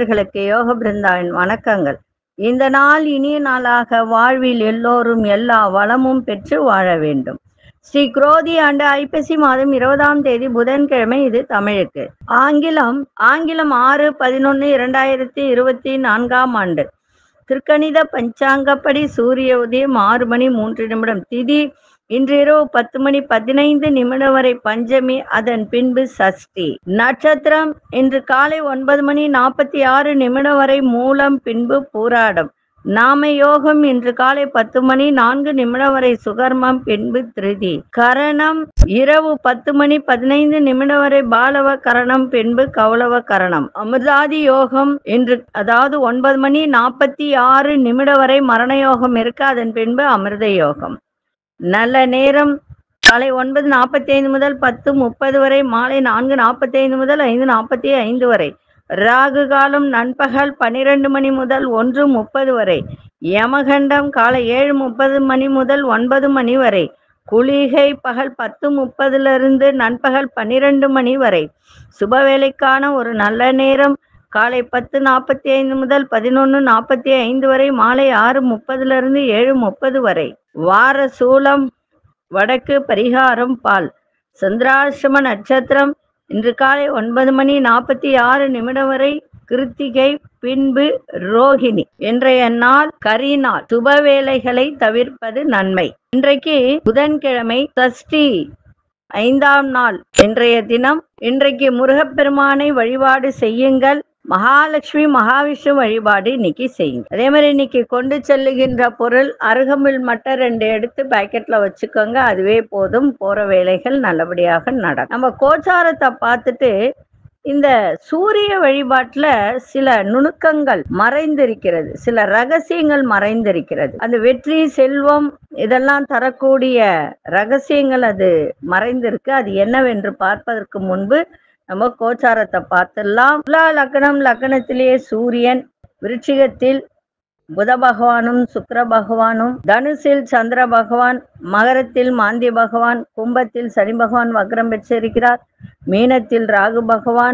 நேயர்களுக்கு யோக பிருந்தாவின் வணக்கங்கள் இந்த நாள் இனிய நாளாக வாழ்வில் எல்லோரும் எல்லா வளமும் பெற்று வாழ வேண்டும் ஸ்ரீ குரோதி ஆண்டு ஐப்பசி மாதம் இருபதாம் தேதி புதன்கிழமை இது தமிழுக்கு ஆங்கிலம் ஆங்கிலம் ஆறு பதினொன்று இரண்டாயிரத்தி இருபத்தி நான்காம் ஆண்டு திருக்கணித பஞ்சாங்கப்படி சூரிய உதயம் ஆறு மணி மூன்று நிமிடம் திதி இன்று இரவு பத்து மணி பதினைந்து நிமிடம் வரை பஞ்சமி அதன் பின்பு சஷ்டி நட்சத்திரம் இன்று காலை ஒன்பது மணி நாற்பத்தி ஆறு நிமிடம் வரை மூலம் பின்பு பூராடம் நாம யோகம் இன்று காலை பத்து மணி நான்கு நிமிடம் வரை சுகர்மம் பின்பு திருதி கரணம் இரவு பத்து மணி பதினைந்து நிமிடம் வரை பாலவ கரணம் பின்பு கௌளவ கரணம் அமிர்தாதி யோகம் இன்று அதாவது ஒன்பது மணி நாற்பத்தி ஆறு நிமிடம் வரை மரண யோகம் இருக்கு அதன் பின்பு அமிர்த யோகம் நல்ல நேரம் காலை ஒன்பது நாற்பத்தி ஐந்து முதல் பத்து முப்பது வரை மாலை நான்கு நாற்பத்தி ஐந்து முதல் ஐந்து நாற்பத்தி ஐந்து வரை ராகு காலம் நண்பகல் பன்னிரண்டு மணி முதல் ஒன்று முப்பது வரை யமகண்டம் காலை ஏழு முப்பது மணி முதல் ஒன்பது மணி வரை குளிகை பகல் பத்து முப்பதிலிருந்து நண்பகல் பன்னிரண்டு மணி வரை சுப வேலைக்கான ஒரு நல்ல நேரம் காலை பத்து நாற்பத்தி ஐந்து முதல் பதினொன்று நாற்பத்தி ஐந்து வரை மாலை ஆறு முப்பதிலிருந்து ஏழு முப்பது வரை வார சூலம் வடக்கு பரிகாரம் பால் சந்திராசிரம நட்சத்திரம் இன்று காலை ஒன்பது மணி நாற்பத்தி ஆறு நிமிடம் வரை கிருத்திகை பின்பு ரோகிணி இன்றைய நாள் கரிநாள் சுப வேலைகளை தவிர்ப்பது நன்மை இன்றைக்கு புதன்கிழமை சஷ்டி ஐந்தாம் நாள் இன்றைய தினம் இன்றைக்கு முருகப்பெருமானை வழிபாடு செய்யுங்கள் மகாலட்சுமி மகாவிஷ்ணு வழிபாடு இன்னைக்கு செய்யுங்க அதே மாதிரி இன்னைக்கு கொண்டு செல்லுகின்ற பொருள் அருகம்பில் மட்டும் ரெண்டு எடுத்து பாக்கெட்ல வச்சுக்கோங்க அதுவே போதும் போற வேலைகள் நல்லபடியாக நடக்கும் நம்ம கோச்சாரத்தை பார்த்துட்டு இந்த சூரிய வழிபாட்டுல சில நுணுக்கங்கள் மறைந்திருக்கிறது சில ரகசியங்கள் மறைந்திருக்கிறது அந்த வெற்றி செல்வம் இதெல்லாம் தரக்கூடிய ரகசியங்கள் அது மறைந்திருக்கு அது என்னவென்று பார்ப்பதற்கு முன்பு நம்ம கோச்சாரத்தை பார்த்துடலாம் துலா லக்னம் லக்னத்திலேயே சூரியன் விருச்சிகத்தில் புத பகவானும் சுக்கிர பகவானும் தனுசில் சந்திர பகவான் மகரத்தில் மாந்திய பகவான் கும்பத்தில் சனி பகவான் வக்ரம் பெற்றிருக்கிறார் மீனத்தில் ராகு பகவான்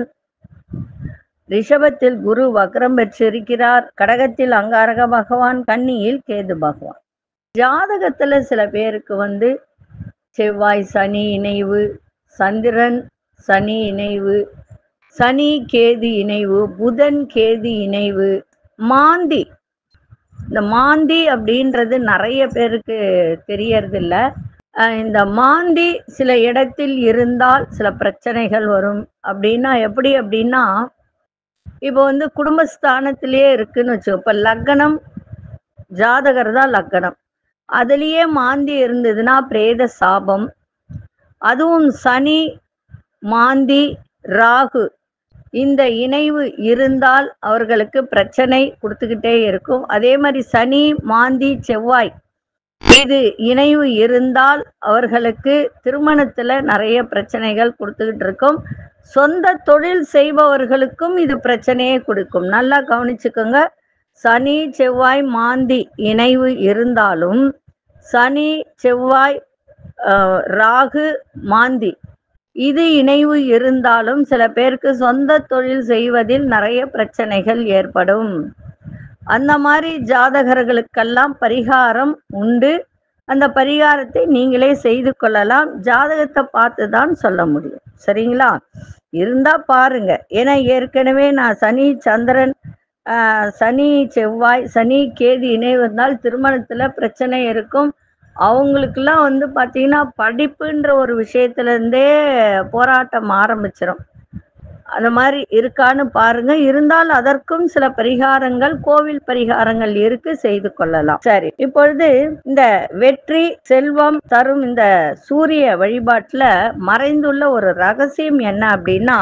ரிஷபத்தில் குரு வக்ரம் பெற்றிருக்கிறார் கடகத்தில் அங்காரக பகவான் கன்னியில் கேது பகவான் ஜாதகத்துல சில பேருக்கு வந்து செவ்வாய் சனி இணைவு சந்திரன் சனி இணைவு சனி கேது இணைவு புதன் கேது இணைவு மாந்தி இந்த மாந்தி அப்படின்றது நிறைய பேருக்கு தெரியறதில்ல அஹ் இந்த மாந்தி சில இடத்தில் இருந்தால் சில பிரச்சனைகள் வரும் அப்படின்னா எப்படி அப்படின்னா இப்போ வந்து குடும்பஸ்தானத்திலேயே இருக்குன்னு வச்சுக்கோ இப்போ லக்னம் ஜாதகர் தான் லக்னம் அதுலேயே மாந்தி இருந்ததுன்னா பிரேத சாபம் அதுவும் சனி மாந்தி ராகு இந்த இணைவு இருந்தால் அவர்களுக்கு பிரச்சனை கொடுத்துக்கிட்டே இருக்கும் அதே மாதிரி சனி மாந்தி செவ்வாய் இது இணைவு இருந்தால் அவர்களுக்கு திருமணத்துல நிறைய பிரச்சனைகள் கொடுத்துக்கிட்டு இருக்கும் சொந்த தொழில் செய்பவர்களுக்கும் இது பிரச்சனையே கொடுக்கும் நல்லா கவனிச்சுக்கோங்க சனி செவ்வாய் மாந்தி இணைவு இருந்தாலும் சனி செவ்வாய் அஹ், ராகு மாந்தி இது இணைவு இருந்தாலும் சில பேருக்கு சொந்த தொழில் செய்வதில் நிறைய பிரச்சனைகள் ஏற்படும் அந்த மாதிரி ஜாதகர்களுக்கெல்லாம் பரிகாரம் உண்டு அந்த பரிகாரத்தை நீங்களே செய்து கொள்ளலாம் ஜாதகத்தை பார்த்து தான் சொல்ல முடியும் சரிங்களா இருந்தா பாருங்க ஏன்னா ஏற்கனவே நான் சனி சந்திரன் ஆஹ், சனி செவ்வாய் சனி கேது இணைவு இருந்தால் திருமணத்துல பிரச்சனை இருக்கும் அவங்களுக்கெல்லாம் வந்து பார்த்தீங்கன்னா படிப்புன்ற ஒரு விஷயத்துல இருந்தே போராட்டம் ஆரம்பிச்சிடும் அந்த மாதிரி இருக்கான்னு பாருங்க இருந்தால் அதற்கும் சில பரிகாரங்கள் கோவில் பரிகாரங்கள் இருக்கு செய்து கொள்ளலாம் சரி இப்பொழுது இந்த வெற்றி செல்வம் தரும் இந்த சூரிய வழிபாட்டுல மறைந்துள்ள ஒரு ரகசியம் என்ன அப்படின்னா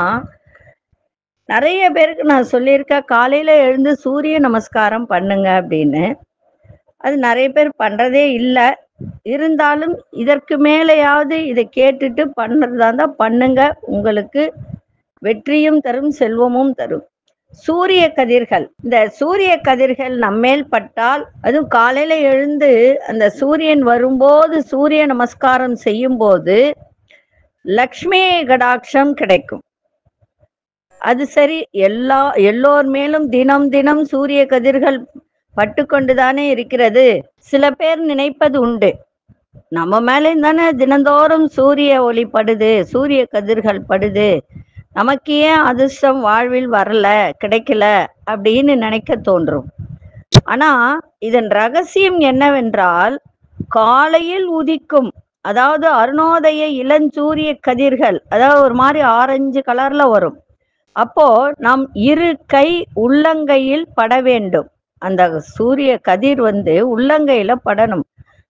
நிறைய பேருக்கு நான் சொல்லியிருக்கேன் காலையில எழுந்து சூரிய நமஸ்காரம் பண்ணுங்க அப்படின்னு அது நிறைய பேர் பண்றதே இல்லை இருந்தாலும் இதற்கு மேலேயாவது இதை கேட்டுட்டு பண்ணுறதா இருந்தால் பண்ணுங்க உங்களுக்கு வெற்றியும் தரும் செல்வமும் தரும் சூரிய கதிர்கள் இந்த சூரிய கதிர்கள் நம்மேல் பட்டால் அதுவும் காலையில எழுந்து அந்த சூரியன் வரும்போது சூரிய நமஸ்காரம் செய்யும் போது லக்ஷ்மி கடாட்சம் கிடைக்கும் அது சரி எல்லா எல்லோர் மேலும் தினம் தினம் சூரிய கதிர்கள் பட்டு கொண்டுதானே இருக்கிறது சில பேர் நினைப்பது உண்டு நம்ம மேலே தானே தினந்தோறும் சூரிய ஒளி படுது சூரிய கதிர்கள் படுது நமக்கு ஏன் அதிர்ஷ்டம் வாழ்வில் வரல கிடைக்கல அப்படின்னு நினைக்க தோன்றும் ஆனா இதன் ரகசியம் என்னவென்றால் காலையில் உதிக்கும் அதாவது அருணோதய இளஞ்சூரிய கதிர்கள் அதாவது ஒரு மாதிரி ஆரஞ்சு கலர்ல வரும் அப்போ நாம் இரு கை உள்ளங்கையில் பட வேண்டும் அந்த சூரிய கதிர் வந்து உள்ளங்கையில படணும்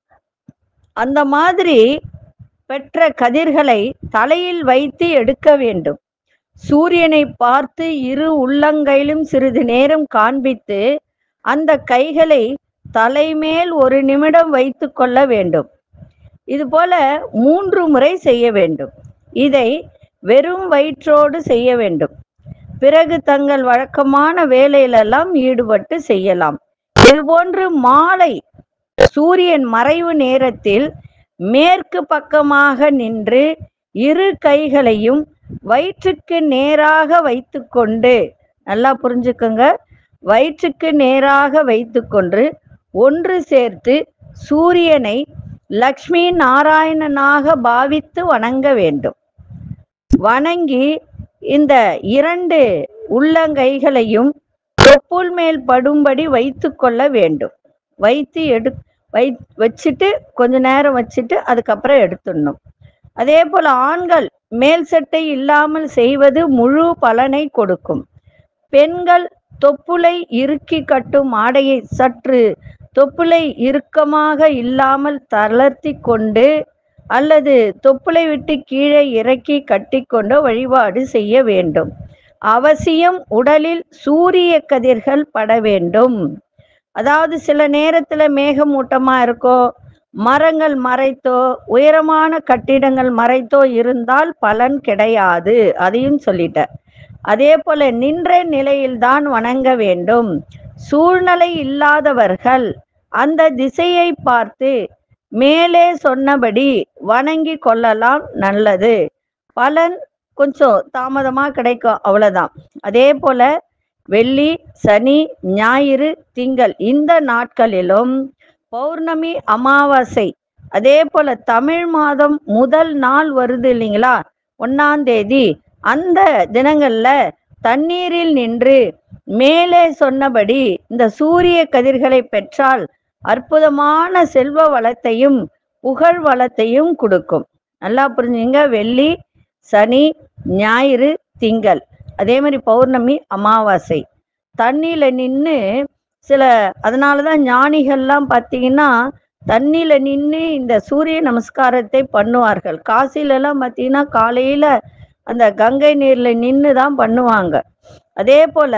அந்த மாதிரி பெற்ற கதிர்களை தலையில் வைத்து எடுக்க வேண்டும் சூரியனை பார்த்து இரு உள்ளங்கையிலும் சிறிது நேரம் காண்பித்து அந்த கைகளை தலைமேல் ஒரு நிமிடம் வைத்து கொள்ள வேண்டும் இது போல மூன்று முறை செய்ய வேண்டும் இதை வெறும் வயிற்றோடு செய்ய வேண்டும் பிறகு தங்கள் வழக்கமான வேலையிலெல்லாம் ஈடுபட்டு செய்யலாம் இதுபோன்று மாலை சூரியன் மறைவு நேரத்தில் மேற்கு பக்கமாக நின்று இரு கைகளையும் வயிற்றுக்கு நேராக வைத்துக்கொண்டு நல்லா புரிஞ்சுக்கோங்க வயிற்றுக்கு நேராக வைத்துக்கொண்டு ஒன்று சேர்த்து சூரியனை லக்ஷ்மி நாராயணனாக பாவித்து வணங்க வேண்டும் வணங்கி இந்த இரண்டு உள்ளங்கைகளையும் தொப்புள் மேல் படும்படி வைத்து கொள்ள வேண்டும் வைத்து எடு வை வச்சுட்டு கொஞ்ச நேரம் வச்சுட்டு அதுக்கப்புறம் எடுத்துடணும் அதே போல ஆண்கள் மேல் சட்டை இல்லாமல் செய்வது முழு பலனை கொடுக்கும் பெண்கள் தொப்புளை இறுக்கி கட்டும் ஆடையை சற்று தொப்புளை இறுக்கமாக இல்லாமல் தளர்த்தி கொண்டு அல்லது தொப்புளை விட்டு கீழே இறக்கி கட்டிக்கொண்டு வழிபாடு செய்ய வேண்டும் அவசியம் உடலில் சூரிய கதிர்கள் பட வேண்டும் அதாவது சில நேரத்துல மேகமூட்டமா இருக்கோ மரங்கள் மறைத்தோ உயரமான கட்டிடங்கள் மறைத்தோ இருந்தால் பலன் கிடையாது அதையும் சொல்லிட்டேன் அதே போல நின்ற நிலையில்தான் வணங்க வேண்டும் சூழ்நிலை இல்லாதவர்கள் அந்த திசையை பார்த்து மேலே சொன்னபடி வணங்கி கொள்ளலாம் நல்லது பலன் கொஞ்சம் தாமதமா கிடைக்கும் அவ்வளவுதான் அதே போல வெள்ளி சனி ஞாயிறு திங்கள் இந்த நாட்களிலும் பௌர்ணமி அமாவாசை அதே போல தமிழ் மாதம் முதல் நாள் வருது இல்லைங்களா ஒன்னாம் தேதி அந்த தினங்கள்ல தண்ணீரில் நின்று மேலே சொன்னபடி இந்த சூரிய கதிர்களை பெற்றால் அற்புதமான செல்வ வளத்தையும் புகழ் வளத்தையும் கொடுக்கும் நல்லா புரிஞ்சுங்க வெள்ளி சனி ஞாயிறு திங்கள் அதே மாதிரி பௌர்ணமி அமாவாசை தண்ணியில நின்று சில அதனாலதான் ஞானிகள்லாம் பார்த்தீங்கன்னா தண்ணியில நின்று இந்த சூரிய நமஸ்காரத்தை பண்ணுவார்கள் காசில எல்லாம் பார்த்தீங்கன்னா காலையில அந்த கங்கை நீர்ல நின்று தான் பண்ணுவாங்க அதே போல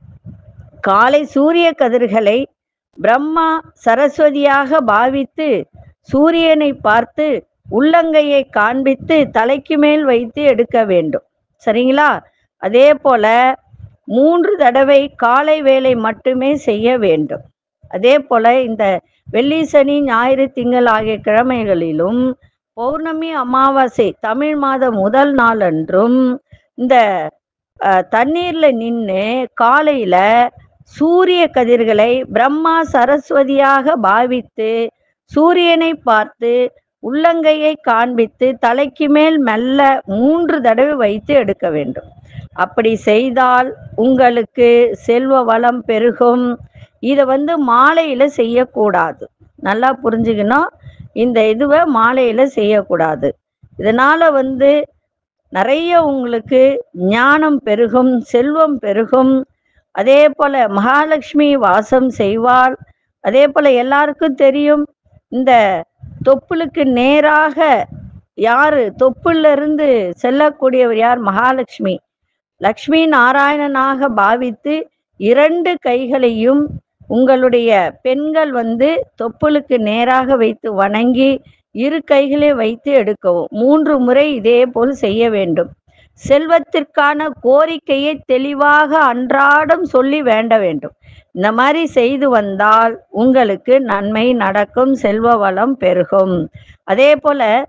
காலை சூரிய கதிர்களை பிரம்மா சரஸ்வதியாக பாவித்து சூரியனை பார்த்து உள்ளங்கையை காண்பித்து தலைக்கு மேல் வைத்து எடுக்க வேண்டும் சரிங்களா அதே போல மூன்று தடவை காலை வேலை மட்டுமே செய்ய வேண்டும் அதே போல இந்த வெள்ளி சனி ஞாயிறு திங்கள் ஆகிய கிழமைகளிலும் பௌர்ணமி அமாவாசை தமிழ் மாத முதல் நாளன்றும் இந்த அஹ், தண்ணீர்ல நின்று காலையில சூரிய கதிர்களை பிரம்மா சரஸ்வதியாக பாவித்து சூரியனை பார்த்து உள்ளங்கையை காண்பித்து தலைக்கு மேல் மெல்ல மூன்று தடவை வைத்து எடுக்க வேண்டும் அப்படி செய்தால் உங்களுக்கு செல்வ வளம் பெருகும் இதை வந்து மாலையில செய்யக்கூடாது நல்லா புரிஞ்சுக்கணும் இந்த இதுவை மாலையில செய்யக்கூடாது இதனால வந்து நிறைய உங்களுக்கு ஞானம் பெருகும் செல்வம் பெருகும் அதே போல மகாலட்சுமி வாசம் செய்வாள் அதே போல எல்லாருக்கும் தெரியும் இந்த தொப்புளுக்கு நேராக யாரு தொப்புல இருந்து செல்லக்கூடியவர் யார் மகாலட்சுமி லக்ஷ்மி நாராயணனாக பாவித்து இரண்டு கைகளையும் உங்களுடைய பெண்கள் வந்து தொப்புளுக்கு நேராக வைத்து வணங்கி இரு கைகளை வைத்து எடுக்கவும் மூன்று முறை இதே போல் செய்ய வேண்டும் செல்வத்திற்கான கோரிக்கையை தெளிவாக அன்றாடம் சொல்லி வேண்ட வேண்டும் இந்த மாதிரி செய்து வந்தால் உங்களுக்கு நன்மை நடக்கும் செல்வ வளம் பெருகும் அதே போல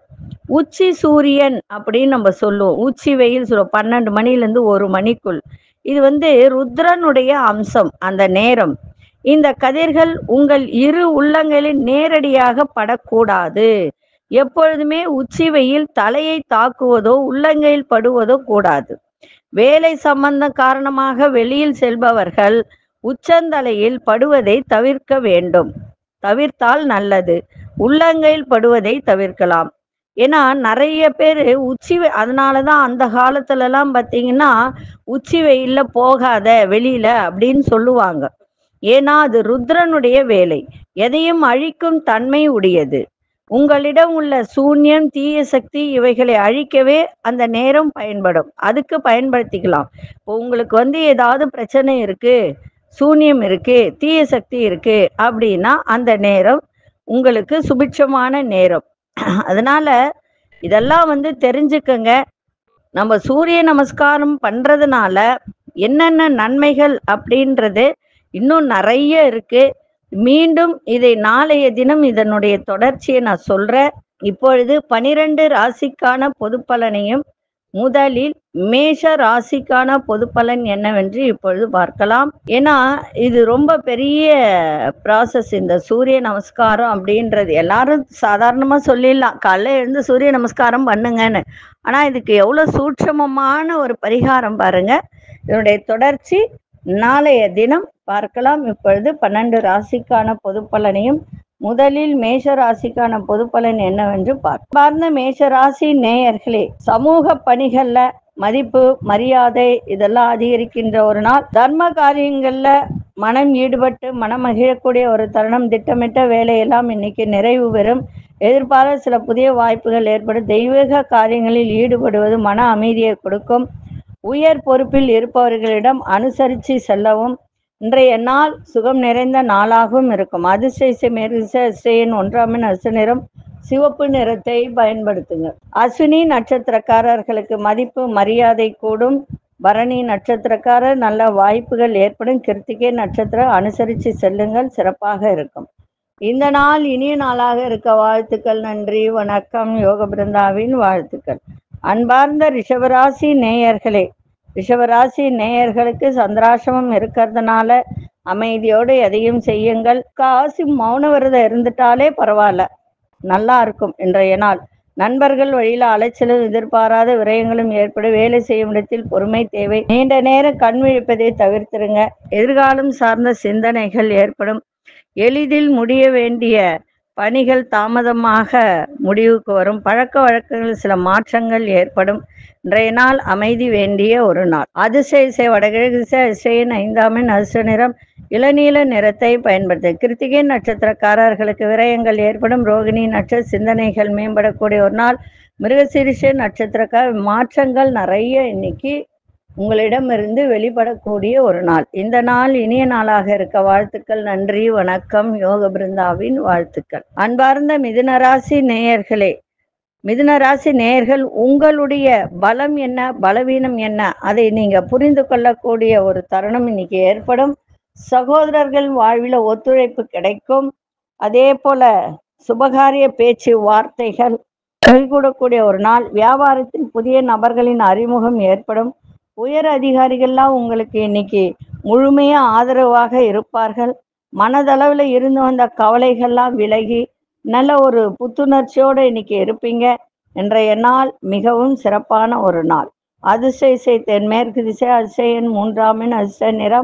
உச்சி சூரியன் அப்படின்னு நம்ம சொல்லுவோம் உச்சி வெயில் சொல்லுவோம் பன்னெண்டு மணிலேருந்து ஒரு மணிக்குள் இது வந்து ருத்ரனுடைய அம்சம் அந்த நேரம் இந்த கதிர்கள் உங்கள் இரு உள்ளங்களில் நேரடியாக படக்கூடாது எப்பொழுதுமே உச்சி வெயில் தலையை தாக்குவதோ உள்ளங்கையில் படுவதோ கூடாது வேலை சம்பந்தம் காரணமாக வெளியில் செல்பவர்கள் உச்சந்தலையில் படுவதை தவிர்க்க வேண்டும் தவிர்த்தால் நல்லது உள்ளங்கையில் படுவதை தவிர்க்கலாம் ஏன்னா நிறைய பேர் உச்சி வெ- அதனாலதான் அந்த காலத்துல எல்லாம் பார்த்தீங்கன்னா உச்சி வெயில்ல போகாத வெளியில அப்படின்னு சொல்லுவாங்க ஏன்னா அது ருத்ரனுடைய வேலை எதையும் அழிக்கும் தன்மை உடையது உங்களிடம் உள்ள சூன்யம் தீய சக்தி இவைகளை அழிக்கவே அந்த நேரம் பயன்படும் அதுக்கு பயன்படுத்திக்கலாம் இப்போ உங்களுக்கு வந்து ஏதாவது பிரச்சனை இருக்கு சூன்யம் இருக்கு தீய சக்தி இருக்கு அப்படின்னா அந்த நேரம் உங்களுக்கு சுபிட்சமான நேரம் அதனால இதெல்லாம் வந்து தெரிஞ்சுக்கங்க நம்ம சூரிய நமஸ்காரம் பண்றதுனால என்னென்ன நன்மைகள் அப்படின்றது இன்னும் நிறைய இருக்கு மீண்டும் இதை நாளைய தினம் இதனுடைய தொடர்ச்சியை நான் சொல்றேன் இப்பொழுது பனிரெண்டு ராசிக்கான பொது பலனையும் முதலில் மேஷ ராசிக்கான பொது பலன் என்னவென்று இப்பொழுது பார்க்கலாம் ஏன்னா இது ரொம்ப பெரிய ப்ராசஸ் இந்த சூரிய நமஸ்காரம் அப்படின்றது எல்லாரும் சாதாரணமா சொல்லிடலாம் காலைல எழுந்து சூரிய நமஸ்காரம் பண்ணுங்கன்னு ஆனா இதுக்கு எவ்வளவு சூட்சமமான ஒரு பரிகாரம் பாருங்க இதனுடைய தொடர்ச்சி நாளைய தினம் பார்க்கலாம் இப்பொழுது பன்னெண்டு ராசிக்கான பொது பலனையும் முதலில் மேஷ ராசிக்கான பொது பலன் என்னவென்று பார்ப்போம் பார்ந்த மேஷ ராசி நேயர்களே சமூக பணிகள்ல மதிப்பு மரியாதை இதெல்லாம் அதிகரிக்கின்ற ஒரு நாள் தர்ம காரியங்கள்ல மனம் ஈடுபட்டு மனம் மகிழக்கூடிய ஒரு தருணம் திட்டமிட்ட வேலையெல்லாம் இன்னைக்கு நிறைவு பெறும் எதிர்பாராத சில புதிய வாய்ப்புகள் ஏற்படும் தெய்வீக காரியங்களில் ஈடுபடுவது மன அமைதியை கொடுக்கும் உயர் பொறுப்பில் இருப்பவர்களிடம் அனுசரித்து செல்லவும் இன்றைய நாள் சுகம் நிறைந்த நாளாகவும் இருக்கும் அதிர்ஷ்ட மேற்கிசையின் ஒன்றாமின் அசு நிறம் சிவப்பு நிறத்தை பயன்படுத்துங்க அஸ்வினி நட்சத்திரக்காரர்களுக்கு மதிப்பு மரியாதை கூடும் பரணி நட்சத்திரக்காரர் நல்ல வாய்ப்புகள் ஏற்படும் கிருத்திகை நட்சத்திரம் அனுசரித்து செல்லுங்கள் சிறப்பாக இருக்கும் இந்த நாள் இனிய நாளாக இருக்க வாழ்த்துக்கள் நன்றி வணக்கம் யோக பிருந்தாவின் வாழ்த்துக்கள் அன்பார்ந்த ரிஷபராசி நேயர்களே ரிஷபராசி நேயர்களுக்கு சந்திராசிரமம் இருக்கிறதுனால அமைதியோடு எதையும் செய்யுங்கள் காசி மௌன விரதம் இருந்துட்டாலே பரவாயில்ல நல்லா இருக்கும் இன்றைய நாள் நண்பர்கள் வழியில அலைச்சலும் எதிர்பாராத விரயங்களும் ஏற்படும் வேலை செய்யும் இடத்தில் பொறுமை தேவை நீண்ட நேரம் கண் விழிப்பதை தவிர்த்திருங்க எதிர்காலம் சார்ந்த சிந்தனைகள் ஏற்படும் எளிதில் முடிய வேண்டிய பணிகள் தாமதமாக முடிவுக்கு வரும் பழக்க வழக்கங்களில் சில மாற்றங்கள் ஏற்படும் இன்றைய நாள் அமைதி வேண்டிய ஒரு நாள் அதிசய இசை வடகிழக்கு திசை அதிசயின் ஐந்தாமின் அதிர்ஷ்ட நிறம் இளநீல நிறத்தை பயன்படுத்து கிருத்திகை நட்சத்திரக்காரர்களுக்கு விரயங்கள் ஏற்படும் ரோகிணி நட்சத்திர சிந்தனைகள் மேம்படக்கூடிய ஒரு நாள் மிருகசீரிஷ நட்சத்திரக்கார மாற்றங்கள் நிறைய இன்னைக்கு உங்களிடமிருந்து வெளிப்படக்கூடிய ஒரு நாள் இந்த நாள் இனிய நாளாக இருக்க வாழ்த்துக்கள் நன்றி வணக்கம் யோக பிருந்தாவின் வாழ்த்துக்கள் அன்பார்ந்த மிதுனராசி நேயர்களே மிதுன ராசி நேயர்கள் உங்களுடைய பலம் என்ன பலவீனம் என்ன அதை நீங்க புரிந்து கொள்ளக்கூடிய ஒரு தருணம் இன்னைக்கு ஏற்படும் சகோதரர்கள் வாழ்வில் ஒத்துழைப்பு கிடைக்கும் அதே போல சுபகாரிய பேச்சு வார்த்தைகள் கைகூடக்கூடிய ஒரு நாள் வியாபாரத்தில் புதிய நபர்களின் அறிமுகம் ஏற்படும் உயர் அதிகாரிகள்லாம் உங்களுக்கு இன்னைக்கு முழுமையா ஆதரவாக இருப்பார்கள் மனதளவில் இருந்து வந்த கவலைகள்லாம் விலகி நல்ல ஒரு புத்துணர்ச்சியோடு இன்னைக்கு இருப்பீங்க இன்றைய நாள் மிகவும் சிறப்பான ஒரு நாள் அதிர்ஷ்ட இசை தென்மேற்கு திசை அதிசயன் மூன்றாமின் அதிர்ஷ்ட நிறம்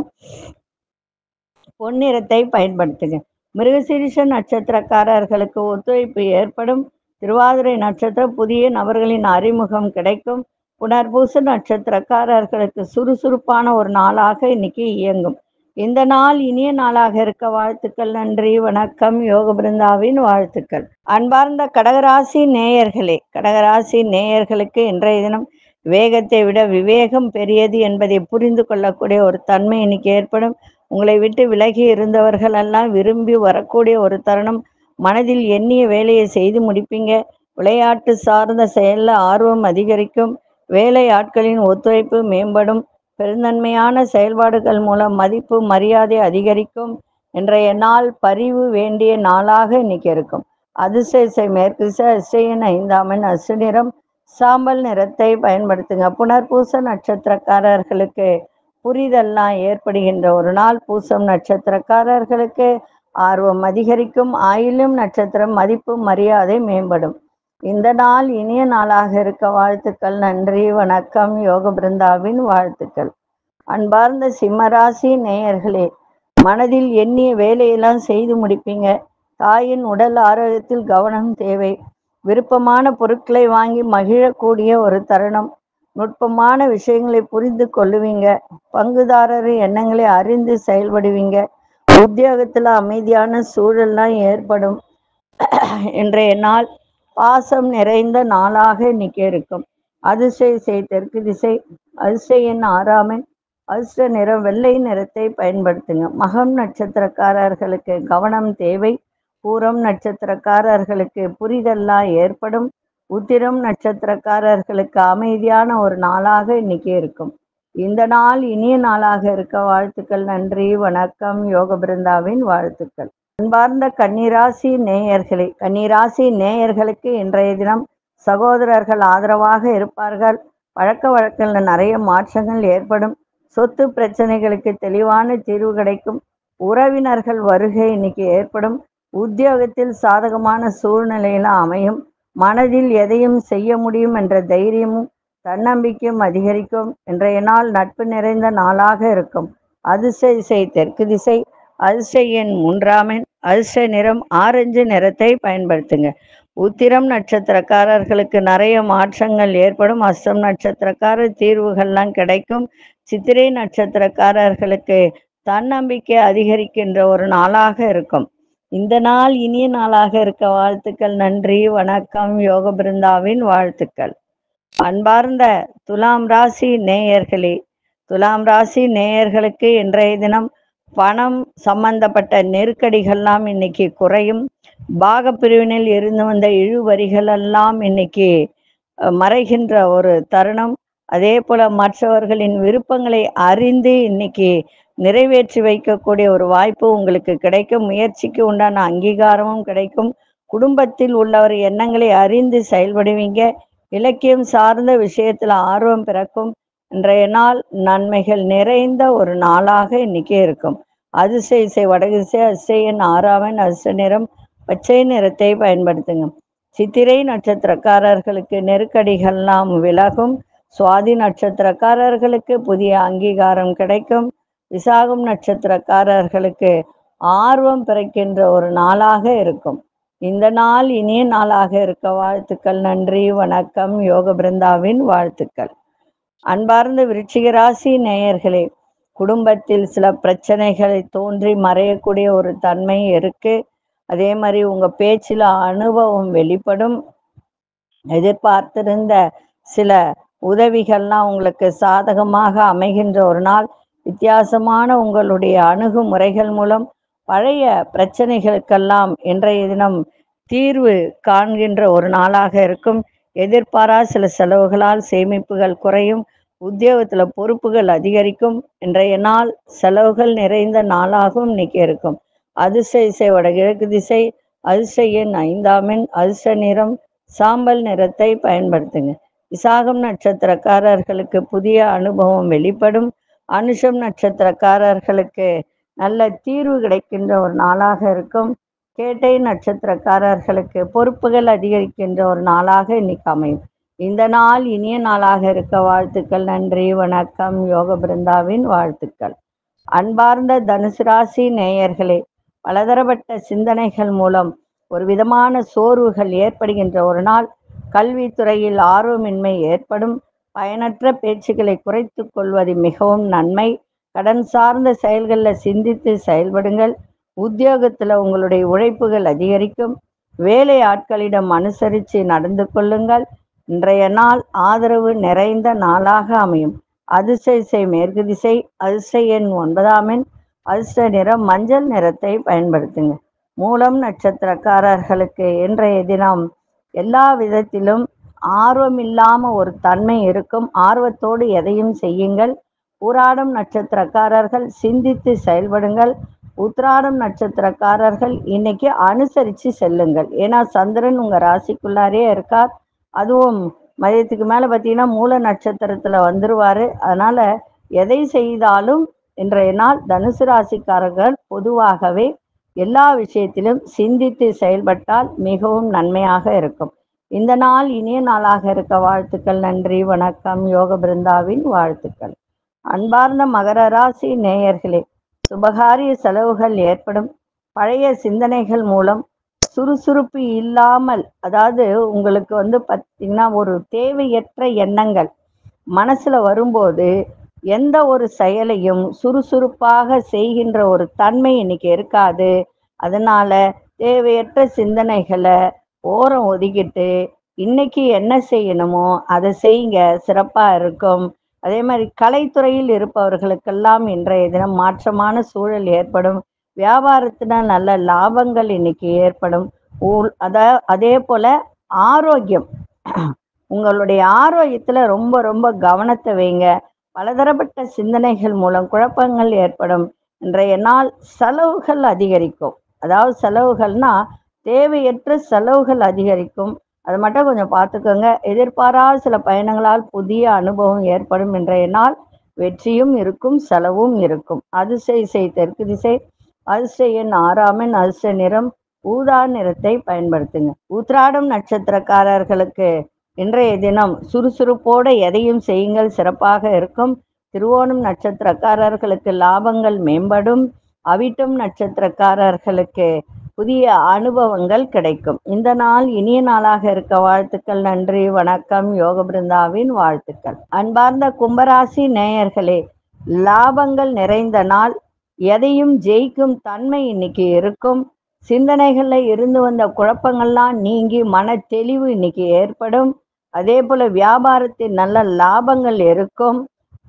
பொன்னிறத்தை பயன்படுத்துங்க மிருகசீரிஷ நட்சத்திரக்காரர்களுக்கு ஒத்துழைப்பு ஏற்படும் திருவாதிரை நட்சத்திரம் புதிய நபர்களின் அறிமுகம் கிடைக்கும் புனர்பூச நட்சத்திரக்காரர்களுக்கு சுறுசுறுப்பான ஒரு நாளாக இன்னைக்கு இயங்கும் இந்த நாள் இனிய நாளாக இருக்க வாழ்த்துக்கள் நன்றி வணக்கம் யோக பிருந்தாவின் வாழ்த்துக்கள் அன்பார்ந்த கடகராசி நேயர்களே கடகராசி நேயர்களுக்கு இன்றைய தினம் வேகத்தை விட விவேகம் பெரியது என்பதை புரிந்து கொள்ளக்கூடிய ஒரு தன்மை இன்னைக்கு ஏற்படும் உங்களை விட்டு விலகி இருந்தவர்கள் எல்லாம் விரும்பி வரக்கூடிய ஒரு தருணம் மனதில் எண்ணிய வேலையை செய்து முடிப்பீங்க விளையாட்டு சார்ந்த செயலில் ஆர்வம் அதிகரிக்கும் வேலை ஆட்களின் ஒத்துழைப்பு மேம்படும் பெருந்தன்மையான செயல்பாடுகள் மூலம் மதிப்பு மரியாதை அதிகரிக்கும் இன்றைய நாள் பரிவு வேண்டிய நாளாக இன்னைக்கு இருக்கும் அதிசய மேற்கு திசை அதிசயின் ஐந்தாமன் அசு நிறம் சாம்பல் நிறத்தை பயன்படுத்துங்க புனர்பூச நட்சத்திரக்காரர்களுக்கு புரிதெல்லாம் ஏற்படுகின்ற ஒரு நாள் பூசம் நட்சத்திரக்காரர்களுக்கு ஆர்வம் அதிகரிக்கும் ஆயிலும் நட்சத்திரம் மதிப்பு மரியாதை மேம்படும் இந்த நாள் இனிய நாளாக இருக்க வாழ்த்துக்கள் நன்றி வணக்கம் யோக பிருந்தாவின் வாழ்த்துக்கள் அன்பார்ந்த சிம்மராசி நேயர்களே மனதில் எண்ணிய வேலையெல்லாம் செய்து முடிப்பீங்க தாயின் உடல் ஆரோக்கியத்தில் கவனம் தேவை விருப்பமான பொருட்களை வாங்கி மகிழக்கூடிய ஒரு தருணம் நுட்பமான விஷயங்களை புரிந்து கொள்ளுவீங்க பங்குதாரர் எண்ணங்களை அறிந்து செயல்படுவீங்க உத்தியோகத்தில் அமைதியான சூழல்லாம் ஏற்படும் இன்றைய நாள் பாசம் நிறைந்த நாளாக இன்னைக்கு இருக்கும் அதிசய செய் தெற்கு திசை அதிசயின் ஆறாமன் அதிர்ஷ்ட நிறம் வெள்ளை நிறத்தை பயன்படுத்துங்க மகம் நட்சத்திரக்காரர்களுக்கு கவனம் தேவை பூரம் நட்சத்திரக்காரர்களுக்கு புரிதெல்லாம் ஏற்படும் உத்திரம் நட்சத்திரக்காரர்களுக்கு அமைதியான ஒரு நாளாக இன்னைக்கு இருக்கும் இந்த நாள் இனிய நாளாக இருக்க வாழ்த்துக்கள் நன்றி வணக்கம் யோக பிருந்தாவின் வாழ்த்துக்கள் அன்பார்ந்த கன்னிராசி நேயர்களே கன்னிராசி நேயர்களுக்கு இன்றைய தினம் சகோதரர்கள் ஆதரவாக இருப்பார்கள் பழக்க வழக்கங்களில் நிறைய மாற்றங்கள் ஏற்படும் சொத்து பிரச்சனைகளுக்கு தெளிவான தீர்வு கிடைக்கும் உறவினர்கள் வருகை இன்னைக்கு ஏற்படும் உத்தியோகத்தில் சாதகமான சூழ்நிலையெல்லாம் அமையும் மனதில் எதையும் செய்ய முடியும் என்ற தைரியமும் தன்னம்பிக்கையும் அதிகரிக்கும் இன்றைய நாள் நட்பு நிறைந்த நாளாக இருக்கும் அதிர்ஷ்ட திசை தெற்கு திசை அதிர்ஷ்ட எண் மூன்றாமன் அதிர்ஷ்ட நிறம் ஆரஞ்சு நிறத்தை பயன்படுத்துங்க உத்திரம் நட்சத்திரக்காரர்களுக்கு நிறைய மாற்றங்கள் ஏற்படும் அஸ்தம் நட்சத்திரக்காரர் தீர்வுகள்லாம் கிடைக்கும் சித்திரை நட்சத்திரக்காரர்களுக்கு தன்னம்பிக்கை அதிகரிக்கின்ற ஒரு நாளாக இருக்கும் இந்த நாள் இனிய நாளாக இருக்க வாழ்த்துக்கள் நன்றி வணக்கம் யோக பிருந்தாவின் வாழ்த்துக்கள் அன்பார்ந்த துலாம் ராசி நேயர்களே துலாம் ராசி நேயர்களுக்கு இன்றைய தினம் பணம் சம்பந்தப்பட்ட நெருக்கடிகள்லாம் இன்னைக்கு குறையும் பாகப்பிரிவினில் இருந்து வந்த இழுவரிகள் எல்லாம் இன்னைக்கு அஹ், மறைகின்ற ஒரு தருணம் அதே போல மற்றவர்களின் விருப்பங்களை அறிந்து இன்னைக்கு நிறைவேற்றி வைக்கக்கூடிய ஒரு வாய்ப்பு உங்களுக்கு கிடைக்கும் முயற்சிக்கு உண்டான அங்கீகாரமும் கிடைக்கும் குடும்பத்தில் உள்ளவர் எண்ணங்களை அறிந்து செயல்படுவீங்க இலக்கியம் சார்ந்த விஷயத்துல ஆர்வம் பிறக்கும் இன்றைய நாள் நன்மைகள் நிறைந்த ஒரு நாளாக இன்னைக்கு இருக்கும் அதிசய இசை வடதிசை அதிசயன் ஆறாவன் அதிர்ஷ்ட நிறம் பச்சை நிறத்தை பயன்படுத்துங்க சித்திரை நட்சத்திரக்காரர்களுக்கு நெருக்கடிகள்லாம் விலகும் சுவாதி நட்சத்திரக்காரர்களுக்கு புதிய அங்கீகாரம் கிடைக்கும் விசாகம் நட்சத்திரக்காரர்களுக்கு ஆர்வம் பிறக்கின்ற ஒரு நாளாக இருக்கும் இந்த நாள் இனிய நாளாக இருக்க வாழ்த்துக்கள் நன்றி வணக்கம் யோக பிருந்தாவின் வாழ்த்துக்கள் அன்பார்ந்த விருச்சிக ராசி நேயர்களே குடும்பத்தில் சில பிரச்சனைகளை தோன்றி மறையக்கூடிய ஒரு தன்மை இருக்கு அதே மாதிரி உங்க பேச்சில் அனுபவம் வெளிப்படும் எதிர்பார்த்திருந்த சில உதவிகள்லாம் உங்களுக்கு சாதகமாக அமைகின்ற ஒரு நாள் வித்தியாசமான உங்களுடைய அணுகுமுறைகள் மூலம் பழைய பிரச்சனைகளுக்கெல்லாம் இன்றைய தினம் தீர்வு காண்கின்ற ஒரு நாளாக இருக்கும் எதிர்பாரா சில செலவுகளால் சேமிப்புகள் குறையும் உத்தியோகத்தில் பொறுப்புகள் அதிகரிக்கும் இன்றைய நாள் செலவுகள் நிறைந்த நாளாகவும் இன்னைக்கு இருக்கும் அதிர்ஷ்ட இசை வடகிழக்கு திசை அதிர்ஷ்ட எண் ஐந்தாம் எண் அதிர்ஷ்ட நிறம் சாம்பல் நிறத்தை பயன்படுத்துங்க விசாகம் நட்சத்திரக்காரர்களுக்கு புதிய அனுபவம் வெளிப்படும் அனுஷம் நட்சத்திரக்காரர்களுக்கு நல்ல தீர்வு கிடைக்கின்ற ஒரு நாளாக இருக்கும் கேட்டை நட்சத்திரக்காரர்களுக்கு பொறுப்புகள் அதிகரிக்கின்ற ஒரு நாளாக இன்னைக்கு அமையும் இந்த நாள் இனிய நாளாக இருக்க வாழ்த்துக்கள் நன்றி வணக்கம் யோக பிருந்தாவின் வாழ்த்துக்கள் அன்பார்ந்த தனுசு ராசி நேயர்களே பலதரப்பட்ட சிந்தனைகள் மூலம் ஒரு விதமான சோர்வுகள் ஏற்படுகின்ற ஒரு நாள் கல்வித்துறையில் ஆர்வமின்மை ஏற்படும் பயனற்ற பேச்சுக்களை குறைத்து கொள்வது மிகவும் நன்மை கடன் சார்ந்த செயல்களில் சிந்தித்து செயல்படுங்கள் உத்தியோகத்தில் உங்களுடைய உழைப்புகள் அதிகரிக்கும் வேலை ஆட்களிடம் அனுசரித்து நடந்து கொள்ளுங்கள் இன்றைய நாள் ஆதரவு நிறைந்த நாளாக அமையும் அதிர்ஷ்ட இசை மேற்கு திசை அதிர்ஷ்ட எண் ஒன்பதாம் எண் அதிர்ஷ்ட நிறம் மஞ்சள் நிறத்தை பயன்படுத்துங்க மூலம் நட்சத்திரக்காரர்களுக்கு இன்றைய தினம் எல்லா விதத்திலும் ஆர்வம் இல்லாம ஒரு தன்மை இருக்கும் ஆர்வத்தோடு எதையும் செய்யுங்கள் ஊராடும் நட்சத்திரக்காரர்கள் சிந்தித்து செயல்படுங்கள் உத்திராடம் நட்சத்திரக்காரர்கள் இன்னைக்கு அனுசரித்து செல்லுங்கள் ஏன்னா சந்திரன் உங்கள் ராசிக்குள்ளாரே இருக்கார் அதுவும் மதியத்துக்கு மேலே பார்த்தீங்கன்னா மூல நட்சத்திரத்தில் வந்துருவார் அதனால் எதை செய்தாலும் இன்றைய நாள் தனுசு ராசிக்காரர்கள் பொதுவாகவே எல்லா விஷயத்திலும் சிந்தித்து செயல்பட்டால் மிகவும் நன்மையாக இருக்கும் இந்த நாள் இனிய நாளாக இருக்க வாழ்த்துக்கள் நன்றி வணக்கம் யோக பிருந்தாவின் வாழ்த்துக்கள் அன்பார்ந்த மகர ராசி நேயர்களே சுபகாரிய செலவுகள் ஏற்படும் பழைய சிந்தனைகள் மூலம் சுறுசுறுப்பு இல்லாமல் அதாவது உங்களுக்கு வந்து பார்த்தீங்கன்னா ஒரு தேவையற்ற எண்ணங்கள் மனசுல வரும்போது எந்த ஒரு செயலையும் சுறுசுறுப்பாக செய்கின்ற ஒரு தன்மை இன்னைக்கு இருக்காது அதனால தேவையற்ற சிந்தனைகளை ஓரம் ஒதுக்கிட்டு இன்னைக்கு என்ன செய்யணுமோ அதை செய்யுங்க சிறப்பாக இருக்கும் அதே மாதிரி கலைத்துறையில் இருப்பவர்களுக்கெல்லாம் இன்றைய தினம் மாற்றமான சூழல் ஏற்படும் வியாபாரத்துல நல்ல லாபங்கள் இன்னைக்கு ஏற்படும் ஊ- அத அதே போல ஆரோக்கியம் உங்களுடைய ஆரோக்கியத்துல ரொம்ப ரொம்ப கவனத்தை வைங்க பலதரப்பட்ட சிந்தனைகள் மூலம் குழப்பங்கள் ஏற்படும் இன்றைய நாள் செலவுகள் அதிகரிக்கும் அதாவது செலவுகள்னா தேவையற்ற செலவுகள் அதிகரிக்கும் அது மட்டும் கொஞ்சம் பார்த்துக்கோங்க எதிர்பாராத சில பயணங்களால் புதிய அனுபவம் ஏற்படும் இன்றைய நாள் வெற்றியும் இருக்கும் செலவும் இருக்கும் அதிசய இசை தெற்கு திசை அதிர்ஷ்ட எண் ஆறாமின் அதிர்ஷ்ட நிறம் ஊதா நிறத்தை பயன்படுத்துங்க உத்ராடம் நட்சத்திரக்காரர்களுக்கு இன்றைய தினம் சுறுசுறுப்போட எதையும் செய்யுங்கள் சிறப்பாக இருக்கும் திருவோணம் நட்சத்திரக்காரர்களுக்கு லாபங்கள் மேம்படும் அவிட்டம் நட்சத்திரக்காரர்களுக்கு புதிய அனுபவங்கள் கிடைக்கும் இந்த நாள் இனிய நாளாக இருக்க வாழ்த்துக்கள் நன்றி வணக்கம் யோக பிருந்தாவின் வாழ்த்துக்கள் அன்பார்ந்த கும்பராசி நேயர்களே லாபங்கள் நிறைந்த நாள் எதையும் ஜெயிக்கும் தன்மை இன்னைக்கு இருக்கும் சிந்தனைகள்ல இருந்து வந்த குழப்பங்கள்லாம் நீங்கி மன தெளிவு இன்னைக்கு ஏற்படும் அதே போல வியாபாரத்தில் நல்ல லாபங்கள் இருக்கும்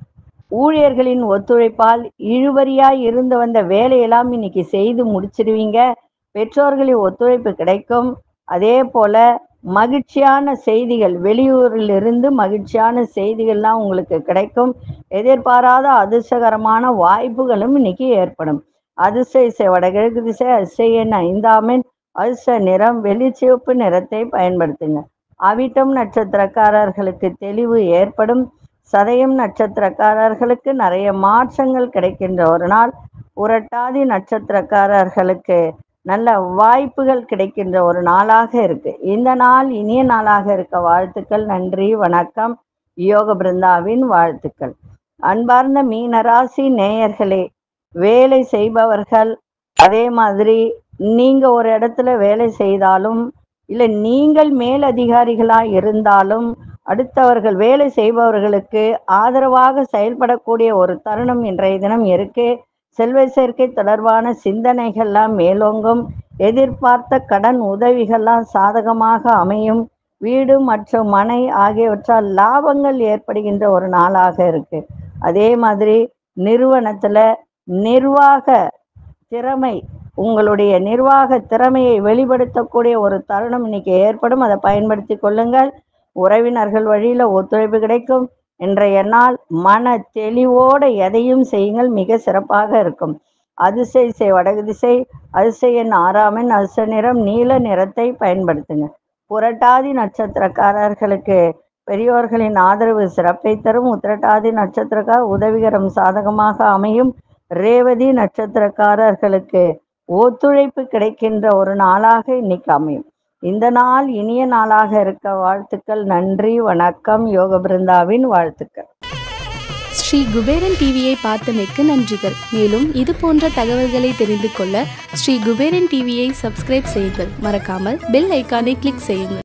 ஊழியர்களின் ஒத்துழைப்பால் இழுபறியாய் இருந்து வந்த வேலையெல்லாம் இன்னைக்கு செய்து முடிச்சிடுவீங்க பெற்றோர்களின் ஒத்துழைப்பு கிடைக்கும் அதே போல மகிழ்ச்சியான செய்திகள் வெளியூரில் இருந்து மகிழ்ச்சியான செய்திகள்லாம் உங்களுக்கு கிடைக்கும் எதிர்பாராத அதிர்ஷ்டகரமான வாய்ப்புகளும் இன்னைக்கு ஏற்படும் அதிர்ஷ்ட இசை வடகிழக்கு திசை அதிர்ஷ்ட எண் ஐந்தாமின் அதிர்ஷ்ட நிறம் வெளிச்சிவப்பு நிறத்தை பயன்படுத்துங்க அவிட்டம் நட்சத்திரக்காரர்களுக்கு தெளிவு ஏற்படும் சதயம் நட்சத்திரக்காரர்களுக்கு நிறைய மாற்றங்கள் கிடைக்கின்ற ஒரு நாள் புரட்டாதி நட்சத்திரக்காரர்களுக்கு நல்ல வாய்ப்புகள் கிடைக்கின்ற ஒரு நாளாக இருக்கு இந்த நாள் இனிய நாளாக இருக்க வாழ்த்துக்கள் நன்றி வணக்கம் யோக பிருந்தாவின் வாழ்த்துக்கள் அன்பார்ந்த மீனராசி நேயர்களே வேலை செய்பவர்கள் அதே மாதிரி நீங்க ஒரு இடத்துல வேலை செய்தாலும் இல்லை நீங்கள் மேலதிகாரிகளா இருந்தாலும் அடுத்தவர்கள் வேலை செய்பவர்களுக்கு ஆதரவாக செயல்படக்கூடிய ஒரு தருணம் இன்றைய தினம் இருக்கு செல்வ சேர்க்கை தொடர்பான சிந்தனைகள்லாம் மேலோங்கும் எதிர்பார்த்த கடன் உதவிகள்லாம் சாதகமாக அமையும் வீடு மற்றும் மனை ஆகியவற்றால் லாபங்கள் ஏற்படுகின்ற ஒரு நாளாக இருக்கு அதே மாதிரி நிறுவனத்துல நிர்வாக திறமை உங்களுடைய நிர்வாக திறமையை வெளிப்படுத்தக்கூடிய ஒரு தருணம் இன்னைக்கு ஏற்படும் அதை பயன்படுத்தி கொள்ளுங்கள் உறவினர்கள் வழியில ஒத்துழைப்பு கிடைக்கும் இன்றைய நாள் மன தெளிவோட எதையும் செய்யுங்கள் மிக சிறப்பாக இருக்கும் அதிசய திசை வடகு திசை அதிசய எண் ஆறாமின் அதிர்ஷ்ட நிறம் நீல நிறத்தை பயன்படுத்துங்க புரட்டாதி நட்சத்திரக்காரர்களுக்கு பெரியோர்களின் ஆதரவு சிறப்பை தரும் உத்திரட்டாதி நட்சத்திரக்கார் உதவிகரம் சாதகமாக அமையும் ரேவதி நட்சத்திரக்காரர்களுக்கு ஒத்துழைப்பு கிடைக்கின்ற ஒரு நாளாக இன்னைக்கு அமையும் இந்த நாள் இனிய நாளாக இருக்க வாழ்த்துக்கள் நன்றி வணக்கம் யோக பிருந்தாவின் வாழ்த்துக்கள் ஸ்ரீ குபேரன் டிவியை பார்த்தமைக்கு நன்றிகள் மேலும் இது போன்ற தகவல்களை தெரிந்து கொள்ள ஸ்ரீ குபேரன் டிவியை சப்ஸ்கிரைப் செய்யுங்கள் மறக்காமல் பெல் ஐக்கானை கிளிக் செய்யுங்கள்